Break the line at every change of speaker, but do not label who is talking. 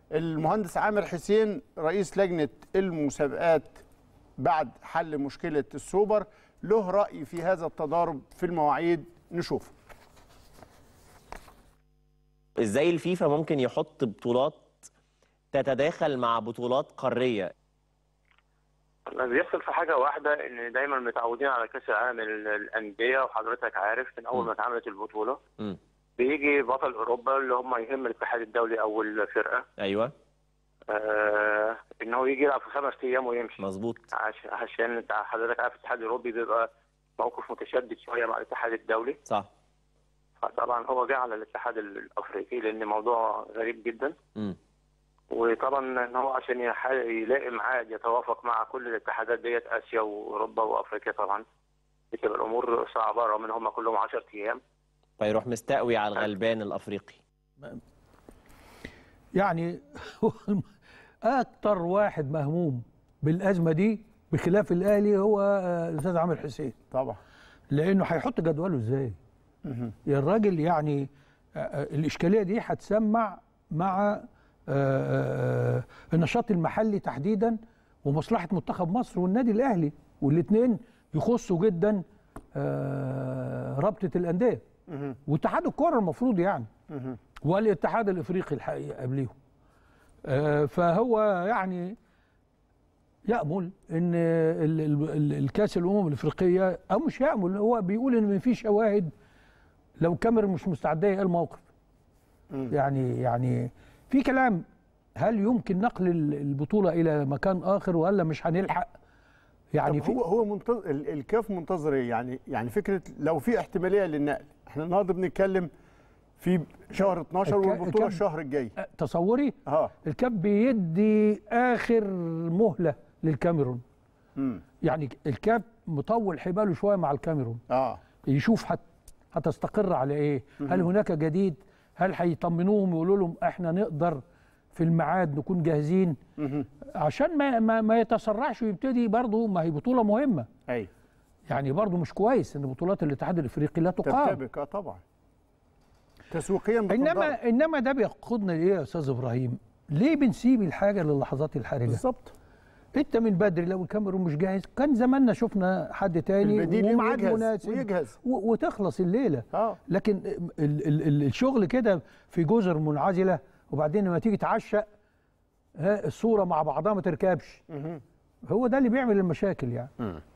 المهندس عامر حسين رئيس لجنه المسابقات بعد حل مشكله السوبر له راي في هذا التضارب في المواعيد نشوفه
ازاي الفيفا ممكن يحط بطولات تتداخل مع بطولات قاريه
اللي بيحصل في حاجه واحده ان دايما متعودين على كاس العالم ال- الانديه وحضرتك عارف من اول ما اتعملت البطوله
مم.
بيجي بطل اوروبا اللي هم يهم الاتحاد الدولي او الفرقه
ايوه
آه ان هو يجي يلعب في خمس ايام ويمشي
مظبوط
عش- عشان انت حضرتك عارف الاتحاد الاوروبي بيبقى موقف متشدد شويه مع الاتحاد الدولي
صح
فطبعا هو جه على الاتحاد الافريقي لان موضوع غريب جدا
مم.
وطبعا ان هو عشان يح- يلاقي ميعاد يتوافق مع كل الاتحادات ديت اسيا واوروبا وافريقيا طبعا بتبقى الامور صعبه رغم ان هم كلهم 10 ايام
فيروح مستقوي على الغلبان الافريقي
يعني اكتر واحد مهموم بالازمه دي بخلاف الاهلي هو آه، الاستاذ عامر حسين
طبعا
لانه هيحط جدوله ازاي يا الراجل يعني آه، آه، الاشكاليه دي هتسمع مع آه، آه، النشاط المحلي تحديدا ومصلحه منتخب مصر والنادي الاهلي والاثنين يخصوا جدا آه، رابطه الانديه واتحاد الكره المفروض يعني والاتحاد الافريقي الحقيقه قبليهم آه، فهو يعني يأمل ان ال- ال- ال- الكاس الامم الافريقيه او مش يأمل هو بيقول ان ما في شواهد لو كاميرون مش مستعده ايه الموقف يعني يعني في كلام هل يمكن نقل ال- البطوله الى مكان اخر ولا مش هنلحق يعني
يعني
في
هو هو منتظر ال- الكاف منتظر ايه يعني يعني فكره لو في احتماليه للنقل احنا النهارده بنتكلم في شهر 12
الك-
والبطوله
الكاف-
الشهر الجاي
تصوري
اه
الكاب بيدي اخر مهله للكاميرون
امم
يعني الكاب مطول حباله شويه مع الكاميرون
اه
يشوف هت هتستقر على ايه هل هناك جديد هل هيطمنوهم يقولوا لهم احنا نقدر في الميعاد نكون جاهزين عشان ما ما, ما يتسرعش ويبتدي برضه ما هي بطوله مهمه
ايوه
يعني برضه مش كويس ان بطولات الاتحاد الافريقي لا تقام
ترتبك اه طبعا تسويقيا بتنضرب.
انما انما ده بيقودنا لايه يا استاذ ابراهيم ليه بنسيب الحاجه للحظات الحرجه
بالظبط
انت من بدري لو الكاميرون مش جاهز كان زماننا شفنا حد تاني
البديل
وميعاد
ويجهز-
مناسب
ويجهز.
و- وتخلص الليله
اه
لكن ال ال ال الشغل كده في جزر منعزله وبعدين لما تيجي تعشق ها الصوره مع بعضها ما تركبش هو ده اللي بيعمل المشاكل يعني